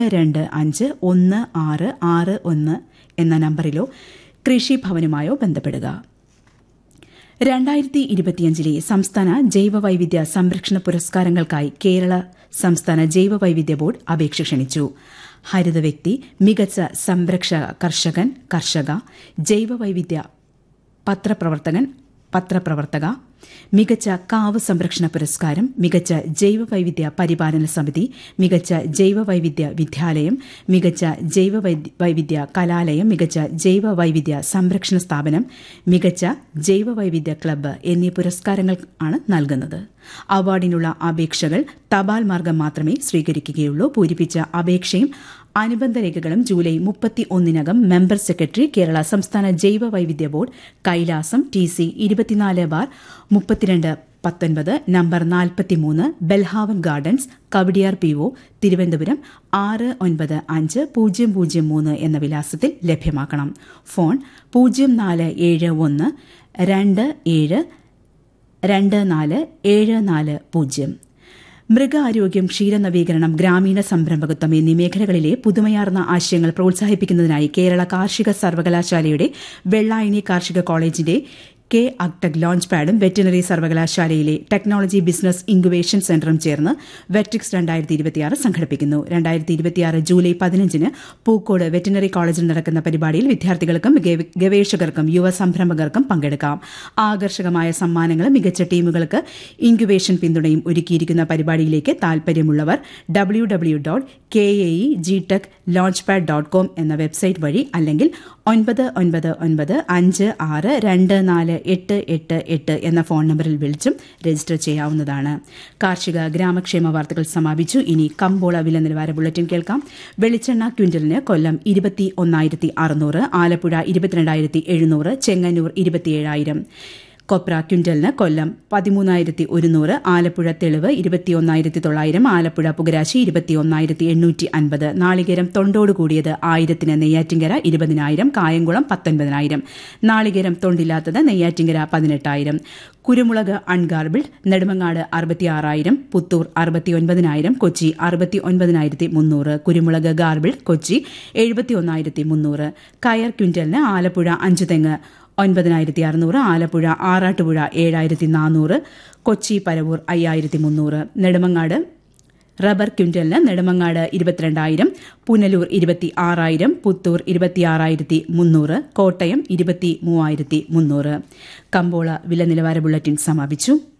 രണ്ട് അഞ്ച് ഒന്ന് ആറ് ആറ് ഒന്ന് എന്ന നമ്പറിലോ കൃഷിഭവനുമായോ ബന്ധപ്പെടുക രണ്ടായിരത്തി ഇരുപത്തിയഞ്ചിലെ സംസ്ഥാന ജൈവവൈവിധ്യ സംരക്ഷണ പുരസ്കാരങ്ങൾക്കായി കേരള സംസ്ഥാന ജൈവവൈവിധ്യ ബോർഡ് അപേക്ഷ ക്ഷണിച്ചു ഹരിത വ്യക്തി മികച്ച സംരക്ഷക കർഷകൻ കർഷക ജൈവവൈവിധ്യ പത്രപ്രവർത്തകൻ പത്രപ്രവർത്തക മികച്ച കാവ് സംരക്ഷണ പുരസ്കാരം മികച്ച ജൈവവൈവിധ്യ പരിപാലന സമിതി മികച്ച ജൈവവൈവിധ്യ വിദ്യാലയം മികച്ച ജൈവവൈവിധ്യ കലാലയം മികച്ച ജൈവവൈവിധ്യ സംരക്ഷണ സ്ഥാപനം മികച്ച ജൈവവൈവിധ്യ ക്ലബ്ബ് എന്നീ പുരസ്കാരങ്ങൾ ആണ് നൽകുന്നത് അവാർഡിനുള്ള അപേക്ഷകൾ തപാൽ മാർഗം മാത്രമേ സ്വീകരിക്കുകയുള്ളൂ പൂരിപ്പിച്ച അപേക്ഷയും അനുബന്ധ രേഖകളും ജൂലൈ മുപ്പത്തി ഒന്നിനകം മെമ്പർ സെക്രട്ടറി കേരള സംസ്ഥാന ജൈവ വൈവിധ്യ ബോർഡ് കൈലാസം ടി സി ഇരുപത്തിനാല് ബാർ മുപ്പത്തിരണ്ട് പത്തൊൻപത് നമ്പർ നാൽപ്പത്തിമൂന്ന് Belhaven gardens Kowdiar P O Thiruvananthapuram ആറ് ഒൻപത് അഞ്ച് പൂജ്യം പൂജ്യം മൂന്ന് എന്ന വിലാസത്തിൽ ലഭ്യമാക്കണം ഫോൺ പൂജ്യം നാല് ഏഴ് ഒന്ന് രണ്ട് ഏഴ് രണ്ട് നാല് ഏഴ് നാല് പൂജ്യം മൃഗാരോഗ്യം ക്ഷീരനവീകരണം ഗ്രാമീണ സംരംഭകത്വം എന്നീ മേഖലകളിലെ പുതുമയാർന്ന ആശയങ്ങൾ പ്രോത്സാഹിപ്പിക്കുന്നതിനായി കേരള കാർഷിക സർവകലാശാലയുടെ വെള്ളായണി കാർഷിക കോളേജിന്റെ കെ അക്ടക് ലോഞ്ച് പാഡും വെറ്റിനറി സർവകലാശാലയിലെ ടെക്നോളജി ബിസിനസ് ഇൻക്യുബേഷൻ സെന്ററും ചേർന്ന് വെട്രിക്സ് രണ്ടായിരത്തി ഇരുപത്തിയാറ് സംഘടിപ്പിക്കുന്നു രണ്ടായിരത്തി ഇരുപത്തിയാറ് ജൂലൈ പതിനഞ്ചിന് പൂക്കോട് വെറ്റിനറി കോളേജിൽ നടക്കുന്ന പരിപാടിയിൽ വിദ്യാർത്ഥികൾക്കും ഗവേഷകർക്കും യുവ സംരംഭകർക്കും പങ്കെടുക്കാം ആകർഷകമായ സമ്മാനങ്ങളും മികച്ച ടീമുകൾക്ക് ഇൻക്യുബേഷൻ പിന്തുണയും ഒരുക്കിയിരിക്കുന്ന പരിപാടിയിലേക്ക് താൽപര്യമുള്ളവർ W W dot K A E G tech launch pad dot com എന്ന വെബ്സൈറ്റ് വഴി അല്ലെങ്കിൽ ഒൻപത് ഒൻപത് ഒൻപത് അഞ്ച് ആറ് രണ്ട് നാല് എട്ട് എട്ട് എട്ട് എന്ന ഫോൺ നമ്പറിൽ വിളിച്ചും രജിസ്റ്റർ ചെയ്യാവുന്നതാണ് കാർഷിക ഗ്രാമക്ഷേമ വാർത്തകൾ സമാപിച്ചു ഇനി കമ്പോള വില നിലവാര ബുള്ളറ്റിൻ കേൾക്കാം വെളിച്ചെണ്ണ ക്വിന്റലിന് കൊല്ലം ഇരുപത്തി ഒന്നായിരത്തി അറുന്നൂറ് ആലപ്പുഴ ഇരുപത്തിരണ്ടായിരത്തി എഴുന്നൂറ് ചെങ്ങന്നൂർ ഇരുപത്തിയേഴായിരം കൊപ്ര ക്വിന്റലിന് കൊല്ലം പതിമൂന്നായിരത്തി ഒരുന്നൂറ് ആലപ്പുഴ തെളിവ് ഇരുപത്തിയൊന്നായിരത്തി തൊള്ളായിരം ആലപ്പുഴ പുകരാശി ഇരുപത്തിയൊന്നായിരത്തി എണ്ണൂറ്റി അൻപത് നാളികേരം തൊണ്ടോട് കൂടിയത് ആയിരത്തിന് നെയ്യാറ്റിങ്കര ഇരുപതിനായിരം കായംകുളം പത്തൊൻപതിനായിരം നാളികേരം തൊണ്ടില്ലാത്തത് നെയ്യാറ്റിങ്കര പതിനെട്ടായിരം കുരുമുളക് അൺഗാർബിൾഡ് നെടുമങ്ങാട് അറുപത്തിയാറായിരം പുത്തൂർ അറുപത്തിയൊൻപതിനായിരം കൊച്ചി അറുപത്തി ഒൻപതിനായിരത്തി മുന്നൂറ് കുരുമുളക് ഗാർബിൾഡ് കൊച്ചി എഴുപത്തിയൊന്നായിരത്തി മുന്നൂറ് കയർ ക്വിന്റലിന് ആലപ്പുഴ അഞ്ചുതെങ്ങ് ഒൻപതിനായിരത്തി അറുന്നൂറ് ആലപ്പുഴ ആറാട്ടുപുഴ ഏഴായിരത്തി നാനൂറ് കൊച്ചി പരവൂർ അയ്യായിരത്തി മുന്നൂറ് നെടുമങ്ങാട് റബ്ബർ ക്വിന്റലിന് നെടുമങ്ങാട് ഇരുപത്തിരണ്ടായിരം പുനലൂർ ഇരുപത്തി ആറായിരം പുത്തൂർ ഇരുപത്തിയാറായിരത്തി മുന്നൂറ് കോട്ടയം ഇരുപത്തി മൂവായിരത്തി മുന്നൂറ് കമ്പോള വില നിലവാര ബുള്ളറ്റിൻ സമാപിച്ചു